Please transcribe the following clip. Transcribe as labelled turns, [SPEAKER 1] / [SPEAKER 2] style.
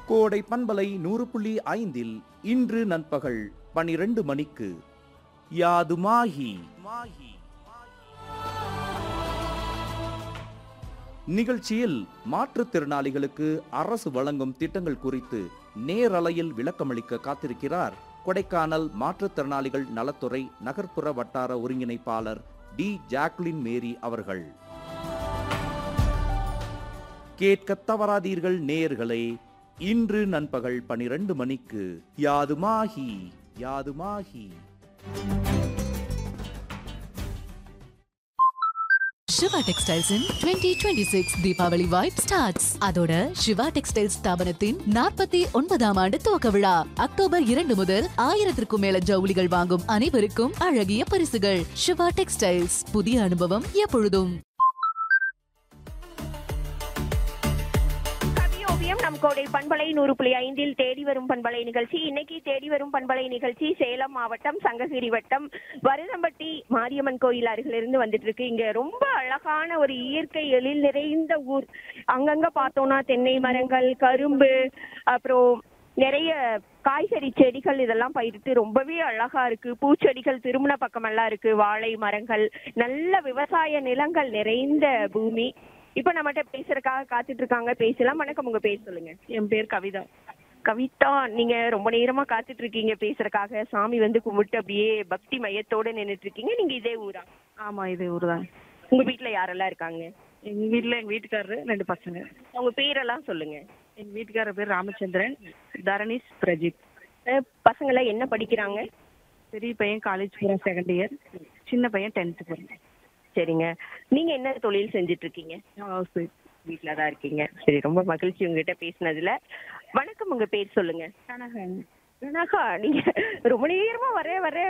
[SPEAKER 1] கோடை பண்பலை நூறு புள்ளி ஐந்தில் இன்று நண்பகல் பனிரெண்டு மணிக்கு யாதுமாகி மாகி நிகழ்ச்சியில் மாற்றுத்திறனாளிகளுக்கு அரசு வழங்கும் திட்டங்கள் குறித்து நேரலையில் விளக்கமளிக்க காத்திருக்கிறார் கொடைக்கானல் மாற்றுத்திறனாளிகள் நலத்துறை நகர்ப்புற வட்டார ஒருங்கிணைப்பாளர் டி ஜாக்லின் மேரி அவர்கள் கேட்கத் தவறாதீர்கள் நேயர்களே இன்று நண்பகல் பனிரெண்டு மணிக்கு யாதுமாகி யாதுமாகி
[SPEAKER 2] Siva textiles in 2026 Deepavali vibe starts அதோட சிவா டெக்ஸ்டைல்ஸ் ஸ்தாபனத்தின் நாற்பத்தி ஒன்பதாம் ஆண்டு துவக்க விழா அக்டோபர் இரண்டு முதல் ஆயிரத்திற்கும் மேல ஜவுளிகள் வாங்கும் அனைவருக்கும் அழகிய பரிசுகள் சிவா டெக்ஸ்டைல்ஸ் புதிய அனுபவம் எப்பொழுதும்
[SPEAKER 3] கவியோவியம் நம் கோடை பண்பலை நூறு புள்ளி ஐந்தில் தேடி வரும் பண்பலை நிகழ்ச்சி இன்னைக்கு தேடி வரும் பண்பலை நிகழ்ச்சி சேலம் மாவட்டம் சங்ககிரி வட்டம் வருதம்பட்டி மாரியம்மன் கோயில் அருகிலிருந்து வந்துட்டு இருக்கு இங்க ரொம்ப அழகான ஒரு இயற்கை எழில் நிறைந்த ஊர் அங்கங்க பார்த்தோம்னா தென்னை மரங்கள் கரும்பு அப்புறம் நிறைய காய்கறி செடிகள் இதெல்லாம் பயிரிட்டு ரொம்பவே அழகா இருக்கு பூச்செடிகள் திருமண பக்கமெல்லாம் இருக்கு வாழை மரங்கள் நல்ல விவசாய நிலங்கள் நிறைந்த பூமி இப்ப நம்மகிட்ட பேசுறதுக்காக காத்துட்டு இருக்காங்க பேசலாம் வணக்கம் உங்க பேர் சொல்லுங்க
[SPEAKER 4] என் பேர் கவிதா
[SPEAKER 3] கவிதா நீங்க ரொம்ப நேரமா காத்துட்டு இருக்கீங்க பேசுறதுக்காக சாமி வந்து கும்பிட்டு அப்படியே பக்தி மையத்தோட நின்னுட்டு இருக்கீங்க நீங்க இதே ஊரா
[SPEAKER 4] ஆமா இது ஊர் தான்
[SPEAKER 3] உங்க வீட்ல யாரெல்லாம் இருக்காங்க
[SPEAKER 4] எங்க வீட்ல எங்க வீட்டுக்காரரு ரெண்டு பசங்க
[SPEAKER 3] உங்க பேரெல்லாம் சொல்லுங்க
[SPEAKER 4] எங்க வீட்டுக்காரர் பேர் ராமச்சந்திரன் தரணிஷ் பிரஜித்
[SPEAKER 3] அஹ் பசங்க எல்லாம் என்ன படிக்கிறாங்க
[SPEAKER 4] பெரிய பையன் காலேஜ் போறான் செகண்ட் இயர் சின்ன பையன் டென்த்து போறான்
[SPEAKER 3] சரிங்க நீங்க என்ன தொழில் செஞ்சுட்டு இருக்கீங்க
[SPEAKER 4] ஹவுஸ் ஒய்ஃப்
[SPEAKER 3] வீட்ல தான் இருக்கீங்க சரி ரொம்ப மகிழ்ச்சி உங்ககிட்ட பேசினதுல வணக்கம் உங்க பேர் சொல்லுங்க
[SPEAKER 4] கனகன்
[SPEAKER 3] கனகா நீங்க ரொம்ப நேரமா வரே வரே